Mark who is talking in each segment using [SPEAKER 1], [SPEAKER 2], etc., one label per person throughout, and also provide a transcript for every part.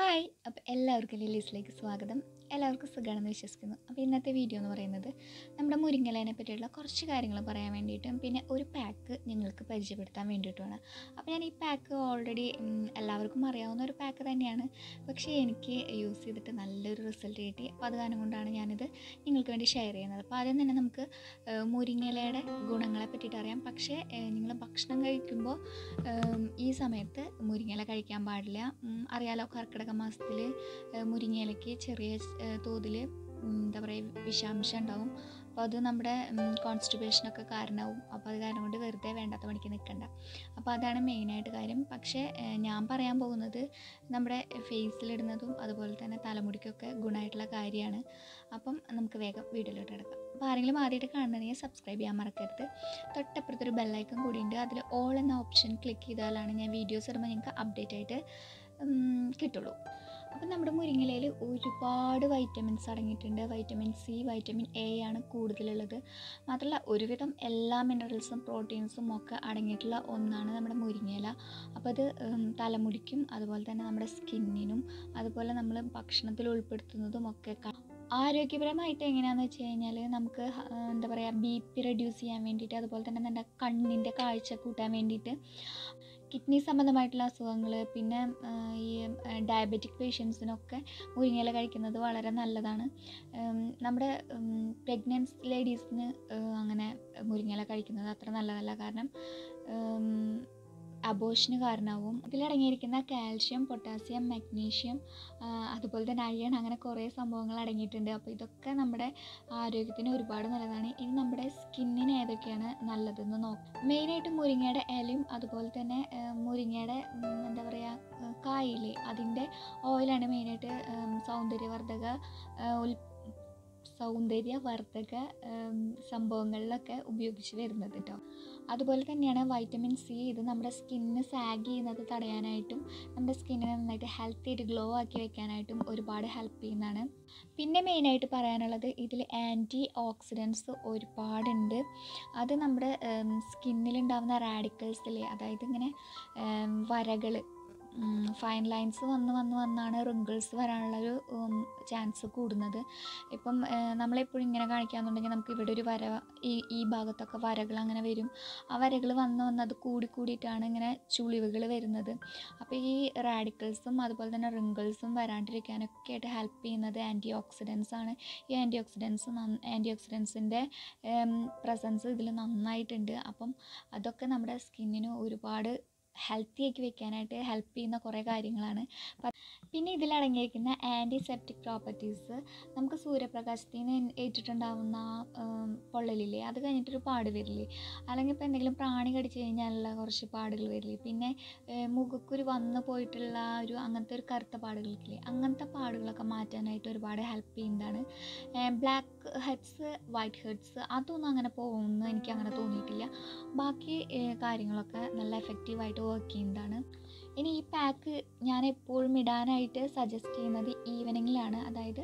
[SPEAKER 1] hi അപ്പോൾ എല്ലാവർക്കും ലിലീസിലേക്ക് സ്വാഗതം എല്ലാവർക്കും സുഖമാണെന്ന് വിശ്വസിക്കുന്നു അപ്പോൾ ഇന്നത്തെ വീഡിയോ എന്ന് പറയുന്നത് നമ്മുടെ മുരിങ്ങലേനെ പറ്റിയുള്ള കുറച്ച് കാര്യങ്ങൾ പറയാൻ വേണ്ടിയിട്ടും പിന്നെ ഒരു പാക്ക് നിങ്ങൾക്ക് പരിചയപ്പെടുത്താൻ വേണ്ടിയിട്ടുമാണ് അപ്പോൾ ഞാൻ ഈ പാക്ക് ഓൾറെഡി എല്ലാവർക്കും അറിയാവുന്ന ഒരു പാക്ക് തന്നെയാണ് പക്ഷേ എനിക്ക് യൂസ് ചെയ്തിട്ട് നല്ലൊരു റിസൾട്ട് കിട്ടി അപ്പോൾ അത് കാരണം കൊണ്ടാണ് ഞാനിത് നിങ്ങൾക്ക് വേണ്ടി ഷെയർ ചെയ്യുന്നത് അപ്പോൾ ആദ്യം തന്നെ നമുക്ക് ഏഹ്, മുരിങ്ങയിലയുടെ ഗുണങ്ങളെ പറ്റിയിട്ട് അറിയാം പക്ഷേ നിങ്ങൾ ഭക്ഷണം കഴിക്കുമ്പോൾ ഉം, ഈ സമയത്ത് മുരിങ്ങയില കഴിക്കാൻ പാടില്ല ഉം, അറിയാലോ കർക്കിടക മാസത്തിൽ മുരിങ്ങയിലയ്ക്ക് ചെറിയ തോതിൽ എന്താ പറയുക വിഷാംശം ഉണ്ടാവും അപ്പോൾ അത് നമ്മുടെ കോൺസ്റ്റിപ്പേഷനൊക്കെ കാരണമാവും അപ്പോൾ അത് കാരണം കൊണ്ട് വെറുതെ വേണ്ടാത്ത പണിക്ക് നിൽക്കണ്ട അപ്പോൾ അതാണ് മെയിനായിട്ട് കാര്യം പക്ഷേ ഏഹ്, ഞാൻ പറയാൻ പോകുന്നത് നമ്മുടെ ഫേസിലിടുന്നതും അതുപോലെ തന്നെ തലമുടിക്കൊക്കെ ഗുണമായിട്ടുള്ള കാര്യമാണ് അപ്പം നമുക്ക് വേഗം വീഡിയോയിലോട്ട് കിടക്കാം അപ്പോൾ ആരെങ്കിലും ആദ്യമായിട്ട് കാണണമെങ്കിൽ സബ്സ്ക്രൈബ് ചെയ്യാൻ മറക്കരുത് തൊട്ടപ്പുറത്തൊരു ബെല്ലൈക്കൺ കൂടിയുണ്ട് അതിൽ ഓൾ എന്ന ഓപ്ഷൻ ക്ലിക്ക് ചെയ്താലാണ് ഞാൻ വീഡിയോസ് ഇടുമ്പോൾ നിങ്ങൾക്ക് അപ്ഡേറ്റ് ആയിട്ട് ഉം, കിട്ടുള്ളൂ അപ്പം നമ്മുടെ മുരിങ്ങയിലയിൽ ഒരുപാട് വൈറ്റമിൻസ് അടങ്ങിയിട്ടുണ്ട് വൈറ്റമിൻ സി വൈറ്റമിൻ എ ആണ് കൂടുതലുള്ളത് മാത്രമല്ല ഒരുവിധം എല്ലാ മിനറൽസും പ്രോട്ടീൻസും ഒക്കെ അടങ്ങിയിട്ടുള്ള ഒന്നാണ് നമ്മുടെ മുരിങ്ങയില അപ്പോൾ അത് ഉം, തലമുടിക്കും അതുപോലെ തന്നെ നമ്മുടെ സ്കിന്നിനും അതുപോലെ നമ്മൾ ഭക്ഷണത്തിൽ ഉൾപ്പെടുത്തുന്നതും ഒക്കെ ക- ആരോഗ്യപരമായിട്ട് എങ്ങനെയാണെന്ന് വെച്ച് കഴിഞ്ഞാൽ നമുക്ക് ഹ- എന്താ പറയുക ബി പി റെഡ്യൂസ് ചെയ്യാൻ വേണ്ടിയിട്ട് അതുപോലെ തന്നെ നമ്മുടെ കണ്ണിൻ്റെ കാഴ്ച കൂട്ടാൻ വേണ്ടിയിട്ട് കിഡ്നി സംബന്ധമായിട്ടുള്ള അസുഖങ്ങൾ പിന്നെ ആ, ഈ ഡയബറ്റിക് പേഷ്യൻസിനൊക്കെ മുരിങ്ങയില കഴിക്കുന്നത് വളരെ നല്ലതാണ് ഉം, നമ്മുടെ പ്രഗ്നൻസ് ലേഡീസിന് അങ്ങനെ മുരിങ്ങയില കഴിക്കുന്നത് അത്ര നല്ലതല്ല കാരണം അബോഷന് കാരണമാവും ഇതിലടങ്ങിയിരിക്കുന്ന കാൽഷ്യം പൊട്ടാസ്യം മഗ്നീഷ്യം ആ, അതുപോലെ തന്നെ അയൺ അങ്ങനെ കുറേ സംഭവങ്ങൾ അടങ്ങിയിട്ടുണ്ട് അപ്പോൾ ഇതൊക്കെ നമ്മുടെ ആരോഗ്യത്തിന് ഒരുപാട് നല്ലതാണ് ഇനി നമ്മുടെ സ്കിന്നിന് ഏതൊക്കെയാണ് നല്ലതെന്ന് നോക്കാം മെയിനായിട്ട് മുരിങ്ങയുടെ ഇലയും അതുപോലെ തന്നെ ആ, മുരിങ്ങയുടെ ഉം, എന്താ പറയുക കായില്ലേ അതിൻ്റെ ഓയിലാണ് മെയിനായിട്ട് ഉം, സൗന്ദര്യവർദ്ധക ആ, ഉൽ സൗന്ദര്യവർദ്ധക ഉം, സംഭവങ്ങളിലൊക്കെ ഉപയോഗിച്ച് വരുന്നത് കേട്ടോ അതുപോലെ തന്നെയാണ് വൈറ്റമിൻ സി ഇത് നമ്മുടെ സ്കിന്ന് സാഗ് ചെയ്യുന്നത് തടയാനായിട്ടും നമ്മുടെ സ്കിന്നിനെ നന്നായിട്ട് ഹെൽത്തി ആയിട്ട് ഗ്ലോ ആക്കി വെക്കാനായിട്ടും ഒരുപാട് ഹെൽപ്പ് ചെയ്യുന്നതാണ് പിന്നെ മെയിനായിട്ട് പറയാനുള്ളത് ഇതിൽ ആൻറ്റി ഓക്സിഡൻസ് ഒരുപാടുണ്ട് അത് നമ്മുടെ സ്കിന്നിലുണ്ടാകുന്ന റാഡിക്കൽസിലെ അതായത് ഇങ്ങനെ വരകൾ ഫൈൻ ലൈൻസ് വന്ന് വന്ന് വന്നാണ് റിങ്കിൾസ് വരാനുള്ളൊരു ചാൻസ് കൂടുന്നത് ഇപ്പം ഏഹ്, നമ്മളെപ്പോഴും ഇങ്ങനെ കാണിക്കാന്നുണ്ടെങ്കിൽ നമുക്ക് ഇവിടെ ഒരു വര ഈ ഈ ഭാഗത്തൊക്കെ വരകൾ അങ്ങനെ വരും ആ വരകൾ വന്ന് വന്ന് അത് കൂടി കൂടിയിട്ടാണ് ഇങ്ങനെ ചുളിവുകൾ വരുന്നത് അപ്പോൾ ഈ റാഡിക്കൽസും അതുപോലെ തന്നെ റിങ്കിൾസും വരാണ്ടിരിക്കാനൊക്കെ ആയിട്ട് ഹെൽപ്പ് ചെയ്യുന്നത് ആൻറ്റി ഓക്സിഡൻസ് ആണ് ഈ ആൻറ്റി ഓക്സിഡൻസ് ആൻറ്റി ഓക്സിഡൻസിൻ്റെ പ്രസൻസ് ഇതിൽ നന്നായിട്ടുണ്ട് അപ്പം അതൊക്കെ നമ്മുടെ സ്കിന്നിന് ഒരുപാട് ഹെൽത്തി ആക്കി വെക്കാനായിട്ട് ഹെൽപ്പ് ചെയ്യുന്ന കുറേ കാര്യങ്ങളാണ് പ- പിന്നെ ഇതിലടങ്ങിയിരിക്കുന്ന ആൻറ്റിസെപ്റ്റിക് പ്രോപ്പർട്ടീസ് നമുക്ക് സൂര്യപ്രകാശത്തിൽ നിന്ന് ഏറ്റിട്ടുണ്ടാവുന്ന ആ, ഉം, പൊള്ളലില്ലേ അത് കഴിഞ്ഞിട്ടൊരു പാട് വരില്ലേ അല്ലെങ്കിൽ ഇപ്പോൾ എന്തെങ്കിലും പ്രാണി കടിച്ചു കഴിഞ്ഞാലുള്ള കുറച്ച് പാടുകൾ വരില്ലേ പിന്നെ ഏ, മുഖക്കുരു വന്ന് പോയിട്ടുള്ള ആ ഒരു അങ്ങനത്തെ ഒരു കറുത്ത പാടുകൾക്കില്ലേ അങ്ങനത്തെ പാടുകളൊക്കെ മാറ്റാനായിട്ട് ഒരുപാട് ഹെൽപ്പ് ചെയ്യുന്നതാണ് ബ്ലാക്ക് ഹെഡ്സ് വൈറ്റ് ഹെഡ്സ് അതൊന്നും അങ്ങനെ പോകുമെന്ന് എനിക്ക് അങ്ങനെ തോന്നിയിട്ടില്ല ബാക്കി ഏ, കാര്യങ്ങളൊക്കെ നല്ല എഫക്റ്റീവായിട്ട് വർക്ക് ചെയ്യുന്നതാണ് ഇനി ഈ പാക്ക് ഞാൻ എപ്പോഴും ഇടാനായിട്ട് സജസ്റ്റ് ചെയ്യുന്നത് ഈവനിങ്ങിലാണ് അതായത്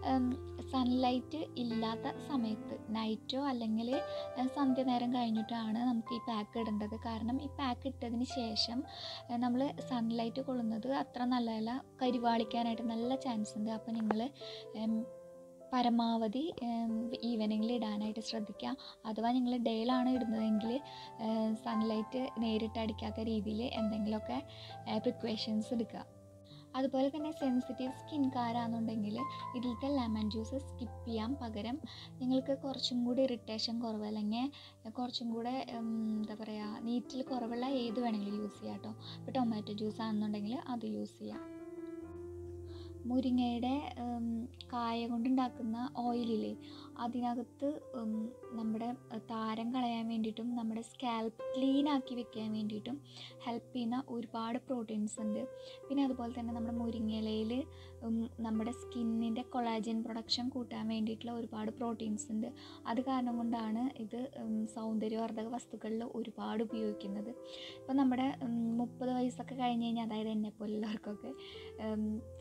[SPEAKER 1] സൺലൈറ്റ് ഇല്ലാത്ത സമയത്ത് നൈറ്റോ അല്ലെങ്കിൽ സന്ധ്യ നേരം കഴിഞ്ഞിട്ടാണ് നമുക്ക് ഈ പാക്ക് ഇടേണ്ടത് കാരണം ഈ പാക്ക് ഇട്ടതിന് ശേഷം നമ്മൾ സൺലൈറ്റ് കൊള്ളുന്നത് അത്ര നല്ലതല്ല കരിവാളിക്കാനായിട്ട് നല്ല ചാൻസ് ഉണ്ട് അപ്പോൾ നിങ്ങൾ പരമാവധി ഈവനിങ്ങിൽ ഇടാനായിട്ട് ശ്രദ്ധിക്കുക അഥവാ നിങ്ങൾ ഡേയിലാണ് ഇടുന്നതെങ്കിൽ സൺലൈറ്റ് നേരിട്ട് അടിക്കാത്ത രീതിയിൽ എന്തെങ്കിലുമൊക്കെ പ്രിക്വേഷൻസ് എടുക്കുക അതുപോലെ തന്നെ സെൻസിറ്റീവ് സ്കിൻകാരാണെന്നുണ്ടെങ്കിൽ ഇതിലത്തെ ലെമൺ ജ്യൂസ് സ്കിപ്പ് ചെയ്യാം പകരം നിങ്ങൾക്ക് കുറച്ചും കൂടി ഇറിറ്റേഷൻ കുറവ് അല്ലെങ്കിൽ കുറച്ചും കൂടെ ഉം, എന്താ പറയുക നീറ്റിൽ കുറവുള്ള ഏത് വേണമെങ്കിലും യൂസ് ചെയ്യാം കേട്ടോ ഇപ്പോൾ ടൊമാറ്റോ ജ്യൂസ് ആണെന്നുണ്ടെങ്കിൽ അത് യൂസ് ചെയ്യാം മുരിങ്ങയുടെ ഉം, കായ കൊണ്ടുണ്ടാക്കുന്ന ഓയിലില്ലേ അതിനകത്ത് ഉം, നമ്മുടെ താരം കളയാൻ വേണ്ടിയിട്ടും നമ്മുടെ സ്കാൽപ്പ് ക്ലീൻ ആക്കി വെക്കാൻ വേണ്ടിയിട്ടും ഹെൽപ്പ് ചെയ്യുന്ന ഒരുപാട് പ്രോട്ടീൻസ് ഉണ്ട് പിന്നെ അതുപോലെ തന്നെ നമ്മുടെ മുരിങ്ങയിലയിൽ നമ്മുടെ സ്കിന്നിൻ്റെ കൊളാജൻ പ്രൊഡക്ഷൻ കൂട്ടാൻ വേണ്ടിയിട്ടുള്ള ഒരുപാട് പ്രോട്ടീൻസ് ഉണ്ട് അത് കാരണം കൊണ്ടാണ് ഇത് ഉം, സൗന്ദര്യവർദ്ധക വസ്തുക്കളിൽ ഒരുപാട് ഉപയോഗിക്കുന്നത് ഇപ്പോൾ നമ്മുടെ ഉം, മുപ്പത് വയസ്സൊക്കെ കഴിഞ്ഞ് കഴിഞ്ഞാൽ അതായത് എന്നെപ്പോലുള്ളവർക്കൊക്കെ സ്കിൻ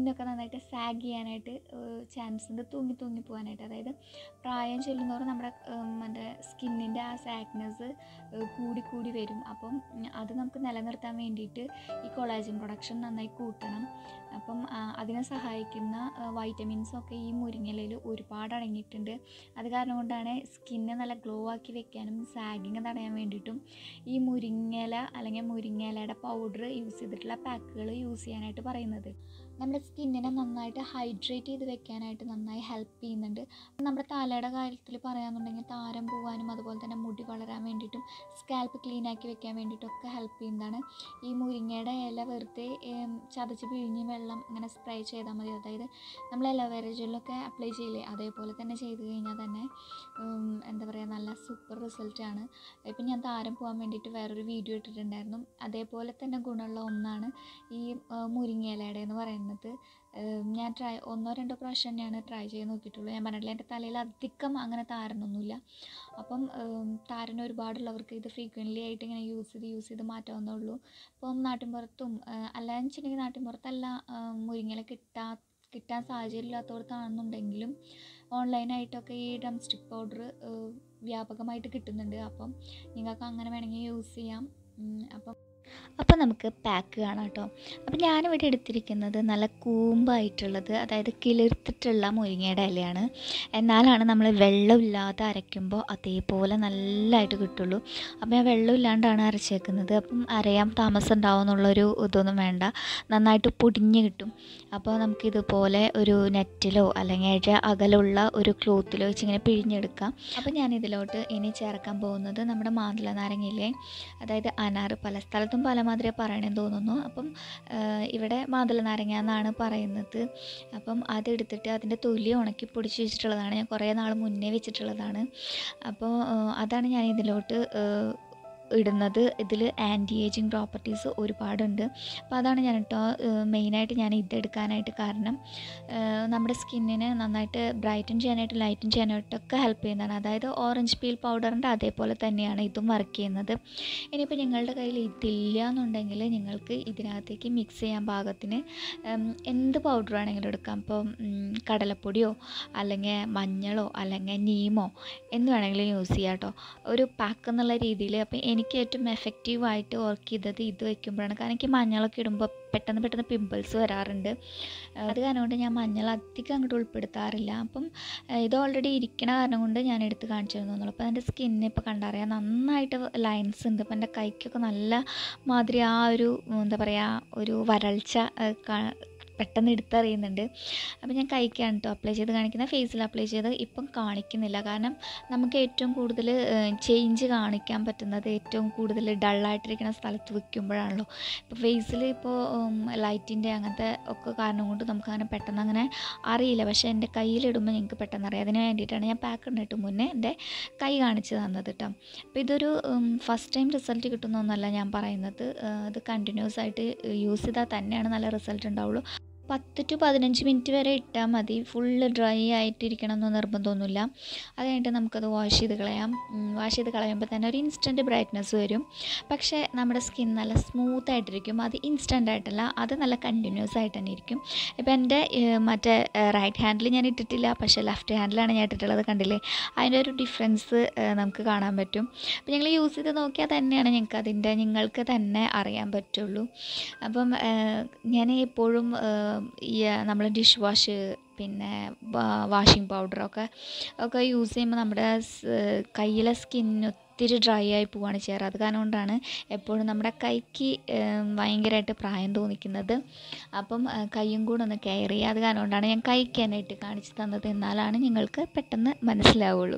[SPEAKER 1] സ്കിന്നൊക്കെ നന്നായിട്ട് സാഗ് ചെയ്യാനായിട്ട് ചാൻസ് ഉണ്ട് തൂങ്ങി തൂങ്ങി പോകാനായിട്ട് അതായത് പ്രായം ചെല്ലുന്നതോറും നമ്മുടെ മറ്റേ സ്കിന്നിൻ്റെ ആ സാഗ്നെസ് കൂടി കൂടി വരും അപ്പം ഉം, അത് നമുക്ക് നിലനിർത്താൻ വേണ്ടിയിട്ട് ഈ കൊളാജൻ പ്രൊഡക്ഷൻ നന്നായി കൂട്ടണം അപ്പം ആ, അതിനെ സഹായിക്കുന്ന വൈറ്റമിൻസൊക്കെ ഈ മുരിങ്ങയിലയിൽ ഒരുപാട് അടങ്ങിയിട്ടുണ്ട് അത് കാരണം കൊണ്ടാണ് സ്കിന്നെ നല്ല ഗ്ലോ ആക്കി വെക്കാനും സാഗിങ് തടയാൻ വേണ്ടിയിട്ടും ഈ മുരിങ്ങയില അല്ലെങ്കിൽ മുരിങ്ങയിലയുടെ പൗഡർ യൂസ് ചെയ്തിട്ടുള്ള പാക്കുകൾ യൂസ് ചെയ്യാനായിട്ട് പറയുന്നത് നമ്മുടെ സ്കിന്നിനെ നന്നായിട്ട് ഹൈഡ്രേറ്റ് ചെയ്ത് വെക്കാനായിട്ട് നന്നായി ഹെൽപ്പ് ചെയ്യുന്നുണ്ട് നമ്മുടെ തലയുടെ കാര്യത്തിൽ പറയാന്നുണ്ടെങ്കിൽ താരം പോകാനും അതുപോലെ തന്നെ മുടി വളരാൻ വേണ്ടിയിട്ടും സ്കാൽപ്പ് ക്ലീൻ ആക്കി വെക്കാൻ വേണ്ടിയിട്ടൊക്കെ ഹെൽപ്പ് ചെയ്യുന്നതാണ് ഈ മുരിങ്ങയുടെ ഇല വെറുതെ ഏം, ചതച്ച് പിഴിഞ്ഞ് വെള്ളം ഇങ്ങനെ സ്പ്രേ ചെയ്താൽ മതി അതായത് നമ്മൾ അലോവേര ജെല്ലൊക്കെ അപ്ലൈ ചെയ്യില്ലേ അതേപോലെ തന്നെ ചെയ്ത് കഴിഞ്ഞാൽ തന്നെ ഉം, എന്താ പറയുക നല്ല സൂപ്പർ റിസൾട്ടാണ് ഇപ്പം ഞാൻ താരം പോകാൻ വേണ്ടിയിട്ട് വേറൊരു വീഡിയോ ഇട്ടിട്ടുണ്ടായിരുന്നു അതേപോലെ തന്നെ ഗുണമുള്ള ഒന്നാണ് ഈ ആ, മുരിങ്ങയിലയുടെ എന്ന് പറയുന്നത് ഉം, ഞാൻ ട്രൈ ഒന്നോ രണ്ടോ പ്രാവശ്യം തന്നെയാണ് ട്രൈ ചെയ്ത് നോക്കിയിട്ടുള്ളൂ ഞാൻ പറഞ്ഞില്ല എൻ്റെ തലയിൽ അധികം അങ്ങനെ താരനൊന്നുമില്ല അപ്പം ഉം, താരൻ ഒരുപാടുള്ളവർക്ക് ഇത് ഫ്രീക്വൻ്റ്ലി ആയിട്ട് ഇങ്ങനെ യൂസ് ചെയ്ത് യൂസ് ചെയ്ത് മാറ്റാവുന്നേ ഉള്ളൂ ഇപ്പം നാട്ടിൻപുറത്തും അല്ലാന്ന് വെച്ചിട്ടുണ്ടെങ്കിൽ നാട്ടിൻപുറത്തല്ല ആ, മുരിങ്ങയില കിട്ടാ കിട്ടാൻ സാഹചര്യം ഇല്ലാത്തവർക്കാണെന്നുണ്ടെങ്കിലും ഓൺലൈനായിട്ടൊക്കെ ഈ ഡം സ്റ്റിക്ക് പൗഡർ വ്യാപകമായിട്ട് കിട്ടുന്നുണ്ട് അപ്പം നിങ്ങൾക്ക് അങ്ങനെ വേണമെങ്കിൽ യൂസ് ചെയ്യാം ഉം, അപ്പം അപ്പോൾ നമുക്ക് പാക്ക് കാണാം കേട്ടോ അപ്പോൾ ഞാനിവിടെ എടുത്തിരിക്കുന്നത് നല്ല കൂമ്പായിട്ടുള്ളത് അതായത് കിളിർത്തിട്ടുള്ള മുരിങ്ങയുടെ ഇലയാണ് എന്നാലാണ് നമ്മൾ വെള്ളമില്ലാതെ അരയ്ക്കുമ്പോൾ അതേപോലെ നല്ലതായിട്ട് കിട്ടുള്ളൂ അപ്പോൾ ഞാൻ വെള്ളമില്ലാണ്ടാണ് അരച്ചേക്കുന്നത് അപ്പം അരയാൻ താമസം ഉണ്ടാവും എന്നുള്ളൊരു ഇതൊന്നും വേണ്ട നന്നായിട്ട് പൊടിഞ്ഞ് കിട്ടും അപ്പോൾ നമുക്കിതുപോലെ ഒരു നെറ്റിലോ അല്ലെങ്കിൽ അതിൻ്റെ അകലുള്ള ഒരു ക്ലോത്തിലോ വെച്ച് ഇങ്ങനെ പിഴിഞ്ഞെടുക്കാം അപ്പോൾ ഞാൻ ഇതിലോട്ട് ഇനി ചേർക്കാൻ പോകുന്നത് നമ്മുടെ മാതള നാരങ്ങയിലെ അതായത് അനാറ് പല സ്ഥലത്തും പല മാതിരിയാണ് പറയണമെന്ന് തോന്നുന്നു അപ്പം ആ, ഇവിടെ മാതള നാരങ്ങ എന്നാണ് പറയുന്നത് അപ്പം അതെടുത്തിട്ട് അതിൻ്റെ തൊലി ഉണക്കി പൊടിച്ച് വെച്ചിട്ടുള്ളതാണ് ഞാൻ കുറേ നാൾ മുന്നേ വെച്ചിട്ടുള്ളതാണ് അപ്പോൾ ആ, അതാണ് ഞാൻ ഇതിലോട്ട് ആ, ഇടുന്നത് ഇതിൽ ആൻറ്റി ഏജിങ് പ്രോപ്പർട്ടീസ് ഒരുപാടുണ്ട് അപ്പോൾ അതാണ് ഞാൻ കേട്ടോ മെയിനായിട്ട് ഞാൻ ഇതെടുക്കാനായിട്ട് കാരണം ഏഹ് നമ്മുടെ സ്കിന്നിനെ നന്നായിട്ട് ബ്രൈറ്റൻ ചെയ്യാനായിട്ട് ലൈറ്റൻ ചെയ്യാനായിട്ടൊക്കെ ഹെൽപ്പ് ചെയ്യുന്നതാണ് അതായത് ഓറഞ്ച് പീൽ പൗഡറിൻ്റെ അതേപോലെ തന്നെയാണ് ഇതും വർക്ക് ചെയ്യുന്നത് ഇനിയിപ്പോൾ നിങ്ങളുടെ കയ്യിൽ ഇതില്ല എന്നുണ്ടെങ്കിൽ നിങ്ങൾക്ക് ഇതിനകത്തേക്ക് മിക്സ് ചെയ്യാൻ പാകത്തിന് ഉം, എന്ത് പൗഡർ വേണമെങ്കിലും എടുക്കാം ഇപ്പോൾ കടലപ്പൊടിയോ അല്ലെങ്കിൽ മഞ്ഞളോ അല്ലെങ്കിൽ നീമോ എന്ത് വേണമെങ്കിലും യൂസ് ചെയ്യാം കേട്ടോ ഒരു പാക്ക് എന്നുള്ള രീതിയിൽ അപ്പോൾ എനിക്ക് ഏറ്റവും എഫക്റ്റീവായിട്ട് വർക്ക് ചെയ്തത് ഇത് വെക്കുമ്പോഴാണ് കാരണം എനിക്ക് മഞ്ഞളൊക്കെ ഇടുമ്പോൾ പെട്ടെന്ന് പെട്ടെന്ന് പിമ്പിൾസ് വരാറുണ്ട് അത് കാരണം കൊണ്ട് ഞാൻ മഞ്ഞൾ അധികം അങ്ങോട്ട് ഉൾപ്പെടുത്താറില്ല അപ്പം ഏഹ് ഇത് ഓൾറെഡി ഇരിക്കണ കാരണം കൊണ്ട് ഞാൻ എടുത്ത് കാണിച്ചു തന്നുള്ളൂ അപ്പോൾ എൻ്റെ സ്കിന്നിൽ ഇപ്പോൾ കണ്ടറിയാം നന്നായിട്ട് ലൈൻസ് ഉണ്ട് അപ്പോൾ എൻ്റെ കൈക്കൊക്കെ നല്ല മാതിരി ആ ഒരു എന്താ പറയുക ഒരു വരൾച്ച ഏഹ് കാ- പെട്ടെന്ന് എടുത്തറിയുന്നുണ്ട് അപ്പോൾ ഞാൻ കൈക്കാണ് കേട്ടോ അപ്ലൈ ചെയ്ത് കാണിക്കുന്നത് ഫേസിൽ അപ്ലൈ ചെയ്ത് ഇപ്പം കാണിക്കുന്നില്ല കാരണം നമുക്ക് ഏറ്റവും കൂടുതൽ ചേഞ്ച് കാണിക്കാൻ പറ്റുന്നത് ഏറ്റവും കൂടുതൽ ഡള്ളായിട്ടിരിക്കുന്ന സ്ഥലത്ത് വെക്കുമ്പോഴാണല്ലോ ഇപ്പോൾ ഫേസിൽ ഇപ്പോൾ ലൈറ്റിൻ്റെ അങ്ങനത്തെ ഒക്കെ കാരണം കൊണ്ട് നമുക്ക് അങ്ങനെ പെട്ടെന്ന് അങ്ങനെ അറിയില്ല പക്ഷേ എൻ്റെ കയ്യിലിടുമ്പോൾ ഞങ്ങൾക്ക് പെട്ടെന്ന് അറിയാം അതിന് വേണ്ടിയിട്ടാണ് ഞാൻ പാക്ക് ഇട്ടിട്ട് മുന്നേ എൻ്റെ കൈ കാണിച്ച് തന്നത് കേട്ടോ അപ്പോൾ ഇതൊരു ഫസ്റ്റ് ടൈം റിസൾട്ട് കിട്ടുന്നൊന്നല്ല ഞാൻ പറയുന്നത് ഏഹ് ഇത് കണ്ടിന്യൂസ് ആയിട്ട് യൂസ് ചെയ്താൽ തന്നെയാണ് നല്ല റിസൾട്ട് ഉണ്ടാവുള്ളൂ പത്ത് ടു പതിനഞ്ച് മിനിറ്റ് വരെ ഇട്ടാൽ മതി ഫുള്ള് ഡ്രൈ ആയിട്ടിരിക്കണം എന്ന് നിർബന്ധമൊന്നുമില്ല അത് കഴിഞ്ഞിട്ട് നമുക്കത് വാഷ് ചെയ്ത് കളയാം വാഷ് ചെയ്ത് കളയുമ്പോൾ തന്നെ ഒരു ഇൻസ്റ്റൻറ്റ് ബ്രൈറ്റ്നസ് വരും പക്ഷേ നമ്മുടെ സ്കിൻ നല്ല സ്മൂത്ത് ആയിട്ടിരിക്കും അത് ഇൻസ്റ്റൻ്റ് ആയിട്ടല്ല അത് നല്ല കണ്ടിന്യൂസ് ആയിട്ട് തന്നെ ഇരിക്കും ഇപ്പോൾ എൻ്റെ ഏഹ്, മറ്റേ റൈറ്റ് ഹാൻഡിൽ ഞാൻ ഇട്ടിട്ടില്ല പക്ഷേ ലെഫ്റ്റ് ഹാൻഡിലാണ് ഞാൻ ഇട്ടിട്ടുള്ളത് കണ്ടില്ലേ അതിൻ്റെ ഒരു ഡിഫറൻസ് നമുക്ക് കാണാൻ പറ്റും അപ്പോൾ ഞങ്ങൾ യൂസ് ചെയ്ത് നോക്കിയാൽ തന്നെയാണ് ഞങ്ങൾക്ക് അതിൻ്റെ നിങ്ങൾക്ക് തന്നെ അറിയാൻ പറ്റുള്ളൂ അപ്പം ഏഹ്, ഞാൻ എപ്പോഴും ഏഹ്, ഈ നമ്മൾ ഡിഷ് വാഷ് പിന്നെ വാഷിംഗ് പൗഡറൊക്കെ ഒക്കെ യൂസ് ചെയ്യുമ്പോൾ നമ്മുടെ സ് കയ്യിലെ സ്കിന്ന് ഒത്തിരി ഡ്രൈ ആയി പോവുകയാണ് ചെയ്യാറ് അത് കാരണം കൊണ്ടാണ് എപ്പോഴും നമ്മുടെ കൈക്ക് ഏഹ്, ഭയങ്കരമായിട്ട് പ്രായം തോന്നിക്കുന്നത് അപ്പം ഏഹ്, കൈയും കൂടെ ഒന്ന് കെയർ ചെയ്യുക അത് കാരണം കൊണ്ടാണ് ഞാൻ കൈക്ക് തന്നെ ഇട്ട് കാണിച്ചു തന്നത് എന്നാലാണ് നിങ്ങൾക്ക് പെട്ടെന്ന് മനസ്സിലാവുള്ളൂ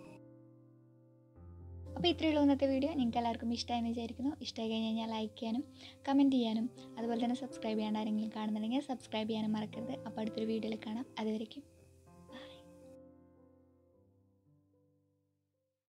[SPEAKER 1] അപ്പോൾ ഇത്രയേ ഉള്ളൂ ഇന്നത്തെ വീഡിയോ നിങ്ങൾക്ക് എല്ലാവർക്കും ഇഷ്ടമായെന്ന് വിചാരിക്കുന്നു ഇഷ്ടമായി കഴിഞ്ഞ് കഴിഞ്ഞാൽ ലൈക്ക് ചെയ്യാനും കമൻറ്റ് ചെയ്യാനും അതുപോലെ തന്നെ സബ്സ്ക്രൈബ് ചെയ്യാണ്ട് ആരെങ്കിലും കാണുന്നുണ്ടെങ്കിൽ സബ്സ്ക്രൈബ് ചെയ്യാനും മറക്കരുത് അപ്പോൾ അടുത്തൊരു വീഡിയോയിൽ കാണാം അതുവരേക്കും